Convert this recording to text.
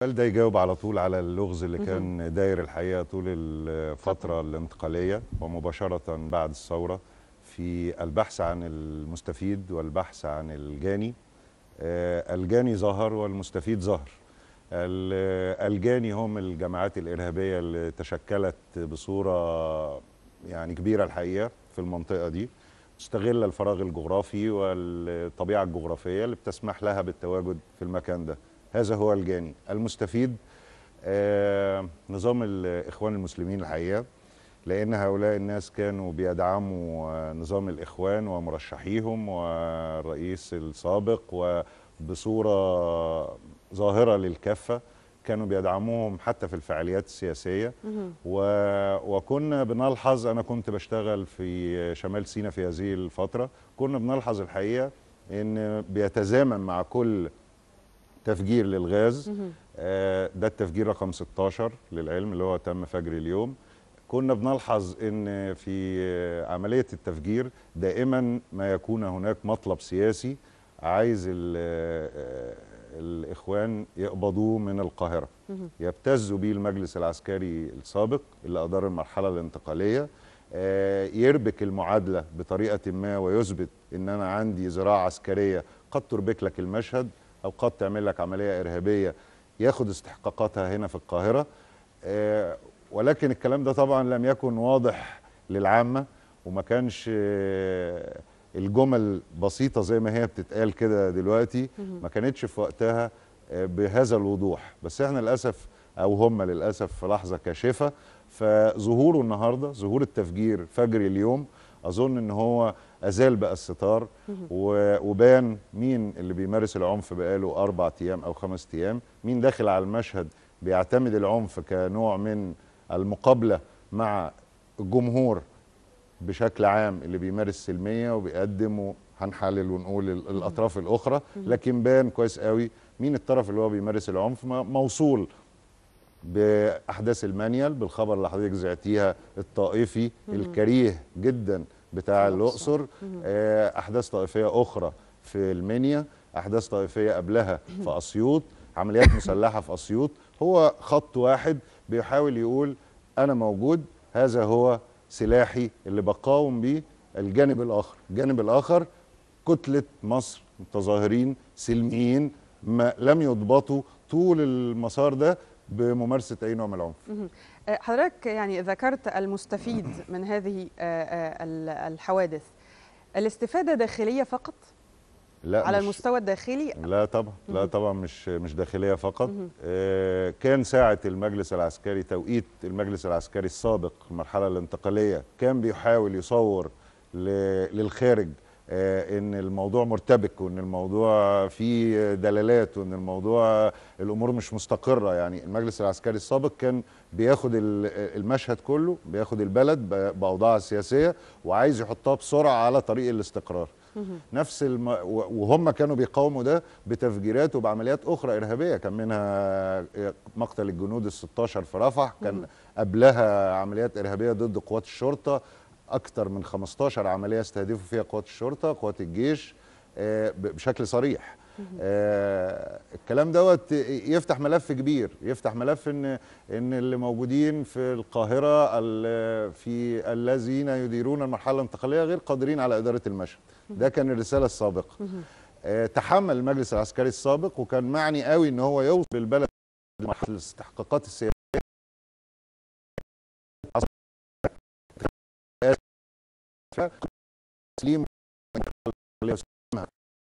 السؤال ده يجاوب على طول على اللغز اللي كان داير الحقيقه طول الفتره الانتقاليه ومباشره بعد الثوره في البحث عن المستفيد والبحث عن الجاني آه، الجاني ظهر والمستفيد ظهر ال- الجاني هم الجماعات الارهابيه اللي تشكلت بصوره يعني كبيره الحقيقه في المنطقه دي تستغل الفراغ الجغرافي والطبيعه الجغرافيه اللي بتسمح لها بالتواجد في المكان ده هذا هو الجاني المستفيد آه نظام الاخوان المسلمين الحقيقه لان هؤلاء الناس كانوا بيدعموا آه، نظام الاخوان ومرشحيهم والرئيس السابق وبصوره ظاهره للكافه كانوا بيدعموهم حتى في الفعاليات السياسيه و... وكنا بنلحظ انا كنت بشتغل في شمال سيناء في هذه الفتره كنا بنلحظ الحقيقه ان بيتزامن مع كل تفجير للغاز آه، ده التفجير رقم 16 للعلم اللي هو تم فجر اليوم كنا بنلحظ ان في آه، عمليه التفجير دائما ما يكون هناك مطلب سياسي عايز ال- آه، الاخوان يقبضوه من القاهره يبتزوا بيه المجلس العسكري السابق اللي ادار المرحله الانتقاليه آه، يربك المعادله بطريقه ما ويثبت ان انا عندي ذراع عسكريه قد تربك لك المشهد او قد تعمل لك عمليه ارهابيه ياخد استحقاقاتها هنا في القاهره آه، ولكن الكلام ده طبعا لم يكن واضح للعامه وما كانش آه، الجمل بسيطه زي ما هي بتتقال كده دلوقتي ما كانتش في وقتها آه، بهذا الوضوح بس احنا للاسف او هم للاسف في لحظه كاشفه فظهوره النهارده ظهور التفجير فجر اليوم اظن ان هو ازال بقى الستار و- وبان مين اللي بيمارس العنف بقاله اربع ايام او خمس ايام مين داخل على المشهد بيعتمد العنف كنوع من المقابله مع الجمهور بشكل عام اللي بيمارس سلميه وبيقدم و- هنحلل ونقول ال- الاطراف الاخرى لكن بان كويس قوي مين الطرف اللي هو بيمارس العنف م- موصول باحداث المانيال بالخبر اللي حضرتك زعتيها الطائفي الكريه جدا بتاع الاقصر آه، احداث طائفيه اخرى في المنيا احداث طائفيه قبلها في اسيوط عمليات مسلحه في اسيوط هو خط واحد بيحاول يقول انا موجود هذا هو سلاحي اللي بقاوم بيه الجانب الاخر الجانب الاخر كتله مصر متظاهرين سلميين ما لم يضبطوا طول المسار ده بممارسه اي نوع من العنف آه، حضرتك يعني ذكرت المستفيد من هذه آه، آه، ال- الحوادث الاستفادة داخلية فقط لا على مش المستوى الداخلي لا طبعا لا طبعا مش مش داخليه فقط آه كان ساعه المجلس العسكري توقيت المجلس العسكري السابق المرحله الانتقاليه كان بيحاول يصور ل- للخارج آه ان الموضوع مرتبك وان الموضوع فيه دلالات وان الموضوع الامور مش مستقره يعني المجلس العسكري السابق كان بياخد ال- المشهد كله بياخد البلد ب- باوضاعها السياسيه وعايز يحطها بسرعه على طريق الاستقرار نفس الم... و- وهم كانوا بيقاوموا ده بتفجيرات وبعمليات اخرى ارهابيه كان منها مقتل الجنود ال 16 في رفح كان قبلها عمليات ارهابيه ضد قوات الشرطه اكثر من 15 عمليه استهدفوا فيها قوات الشرطه قوات الجيش آه، ب- بشكل صريح آه الكلام دوت يفتح ملف كبير يفتح ملف ان ان اللي موجودين في القاهره ال- في الذين يديرون المرحله الانتقاليه غير قادرين على اداره المشهد ده كان الرساله السابقه آه تحمل المجلس العسكري السابق وكان معني قوي ان هو يوصل البلد لمرحله الاستحقاقات السياسيه تسليم